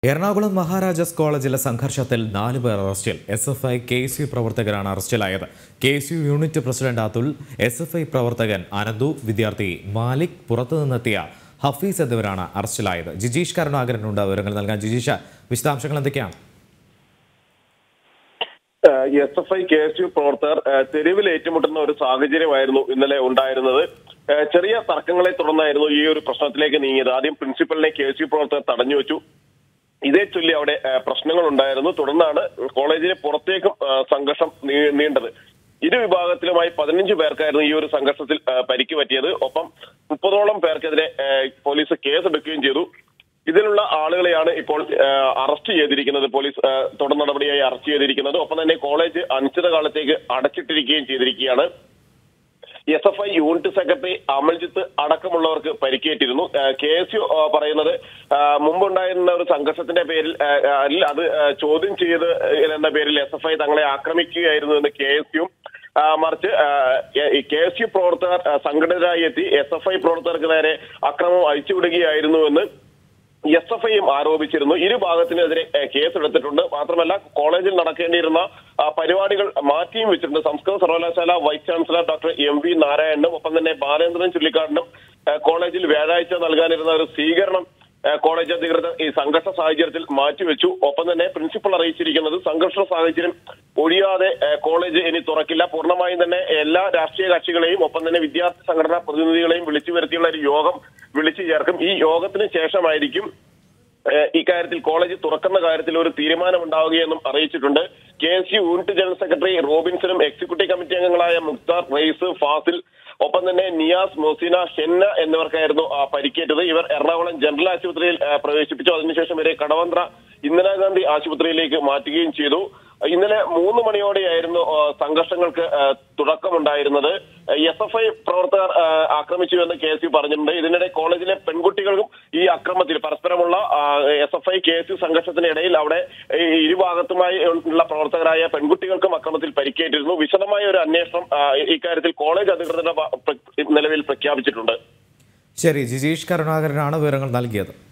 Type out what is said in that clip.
എറണാകുളം മഹാരാജാസ് കോളേജിലെ സംഘർഷത്തിൽ നാല് പേർ അറസ്റ്റിൽ S F I K S U പ്രവർത്തകരാണ് അറസ്റ്റിലായത് K S U unit president Athul S F I പ്രവർത്തകൻ അനന്തു വിദ്യാർത്ഥി മാലിക് പുറത്തുനിന്നെത്തിയ ഹഫീസ് എന്നിവരാണ് അറസ്റ്റിലായത് ജിജീഷ് കരുണാകരനുണ്ട് വിവരങ്ങൾ നൽകാൻ ജിജീഷ വിശദാംശങ്ങൾ എന്തൊക്കെയാണ് S F I K S U പ്രവർത്തകർ ഏഹ്, തെരുവിൽ ഏറ്റുമുട്ടുന്ന ഒരു സാഹചര്യമായിരുന്നു ഇന്നലെ ഉണ്ടായിരുന്നത് ഏഹ്, ചെറിയ തർക്കങ്ങളെ തുടർന്നായിരുന്നു ഈ ഒരു പ്രശ്നത്തിലേക്ക് നീങ്ങിയത് ആദ്യം പ്രിൻസിപ്പലിനെ കെ എസ് യു പ്രവർത്തകർ തടഞ്ഞു വെച്ചു ഇതേ ചൊല്ലി അവിടെ ഏഹ്, പ്രശ്നങ്ങൾ ഉണ്ടായിരുന്നു തുടർന്നാണ് കോളേജിന് പുറത്തേക്കും ഏഹ്, സംഘർഷം നീ- നീണ്ടത് ഇരു വിഭാഗത്തിലുമായി പതിനഞ്ച് പേർക്കായിരുന്നു ഈ ഒരു സംഘർഷത്തിൽ ഏഹ്, പരിക്ക് പറ്റിയത് ഒപ്പം മുപ്പതോളം പേർക്കെതിരെ ഏഹ്, പോലീസ് കേസെടുക്കുകയും ചെയ്തു ഇതിലുള്ള ആളുകളെയാണ് ഇപ്പോൾ ഏഹ്, അറസ്റ്റ് ചെയ്തിരിക്കുന്നത് പോലീസ് ഏഹ്, തുടർ നടപടിയായി അറസ്റ്റ് ചെയ്തിരിക്കുന്നത് ഒപ്പം തന്നെ കോളേജ് അനിശ്ചിതകാലത്തേക്ക് അടച്ചിട്ടിരിക്കുകയും ചെയ്തിരിക്കുകയാണ് S F I unit secretary Amaljith അടക്കമുള്ളവർക്ക് പരിക്കേറ്റിരുന്നു കെ എസ് യു പറയുന്നത് ആ, മുമ്പുണ്ടായിരുന്ന ഒരു സംഘർഷത്തിന്റെ പേരിൽ ആ, ആ, അല്ല അത് ആ, ചോദ്യം ചെയ്ത് എന്ന പേരിൽ എസ് എഫ് ഐ തങ്ങളെ ആക്രമിക്കുകയായിരുന്നു എന്ന് കെ എസ് യു മറിച്ച് കെ എസ് യു പ്രവർത്തകർ ആ, സംഘടിതരായി എത്തി എസ് എഫ് ഐ പ്രവർത്തകർക്ക് നേരെ അക്രമം അഴിച്ചുവിടുകയായിരുന്നുവെന്ന് എസ് എഫ് ഐയും ആരോപിച്ചിരുന്നു ഇരു ഭാഗത്തിനെതിരെ ഏഹ്, കേസെടുത്തിട്ടുണ്ട് മാത്രമല്ല കോളേജിൽ നടക്കേണ്ടിയിരുന്ന ആ, പരിപാടികൾ മാറ്റിയും വെച്ചിട്ടുണ്ട് സംസ്കൃത സർവകലാശാല vice chancellor doctor M V നാരായണനും ഒപ്പം തന്നെ ബാലേന്ദ്രൻ ചുള്ളിക്കാടിനും ഏഹ്, കോളേജിൽ വ്യാഴാഴ്ച നൽകാനിരുന്ന ഒരു സ്വീകരണം ഏഹ്, കോളേജ് അധികൃതർ ഈ സംഘർഷ സാഹചര്യത്തിൽ മാറ്റിവെച്ചു ഒപ്പം തന്നെ പ്രിൻസിപ്പൽ അറിയിച്ചിരിക്കുന്നത് സംഘർഷ സാഹചര്യം ഒഴിയാതെ ഏഹ്, കോളേജ് ഇനി തുറക്കില്ല പൂർണ്ണമായും തന്നെ എല്ലാ രാഷ്ട്രീയ കക്ഷികളെയും ഒപ്പം തന്നെ വിദ്യാർത്ഥി സംഘടനാ പ്രതിനിധികളെയും വിളിച്ചു വരുത്തിയുള്ള ഒരു യോഗം വിളിച്ചു ചേർക്കും ഈ യോഗത്തിന് ശേഷമായിരിക്കും ഏഹ് ഇക്കാര്യത്തിൽ കോളേജ് തുറക്കുന്ന കാര്യത്തിൽ ഒരു തീരുമാനം ഉണ്ടാവുകയെന്നും അറിയിച്ചിട്ടുണ്ട് K S U unit general secretary റോബിൻസനും എക്സിക്യൂട്ടീവ് കമ്മിറ്റി അംഗങ്ങളായ മുക്താർ റെയ്സ് ഫാസിൽ ഒപ്പം തന്നെ നിയാസ് മൊസീന ഹെന്ന എന്നിവർക്കായിരുന്നു ആ, പരിക്കേറ്റത് ഇവർ എറണാകുളം ജനറൽ ആശുപത്രിയിൽ ആ, പ്രവേശിപ്പിച്ചു അതിനുശേഷം ഇവരെ കടവന്ത്ര ഇന്ദിരാഗാന്ധി ആശുപത്രിയിലേക്ക് മാറ്റുകയും ചെയ്തു ഇന്നലെ മൂന്ന് മണിയോടെയായിരുന്നു ആ, സംഘർഷങ്ങൾക്ക് ആ, തുടക്കമുണ്ടായിരുന്നത് എസ് എഫ് ഐ പ്രവർത്തകർ ആ, ആക്രമിച്ചു എന്ന് കെ എസ് യു പറഞ്ഞിട്ടുണ്ട് ഇതിനിടെ കോളേജിലെ പെൺകുട്ടികൾക്കും ഈ അക്രമത്തിൽ പരസ്പരമുള്ള S F I K S U സംഘർഷത്തിനിടയിൽ അവിടെ ഈ ഇരുഭാഗത്തുമായി ഉള്ള പ്രവർത്തകരായ പെൺകുട്ടികൾക്കും അക്രമത്തിൽ പരിക്കേറ്റിരുന്നു വിശദമായ ഒരു അന്വേഷണം ആ, ഇക്കാര്യത്തിൽ കോളേജ് അധികൃതരുടെ ഭ- പ്ര- നിലവിൽ പ്രഖ്യാപിച്ചിട്ടുണ്ട് ശരി ജിജീഷ് കരുണാകരനാണ് വിവരങ്ങൾ നൽകിയത്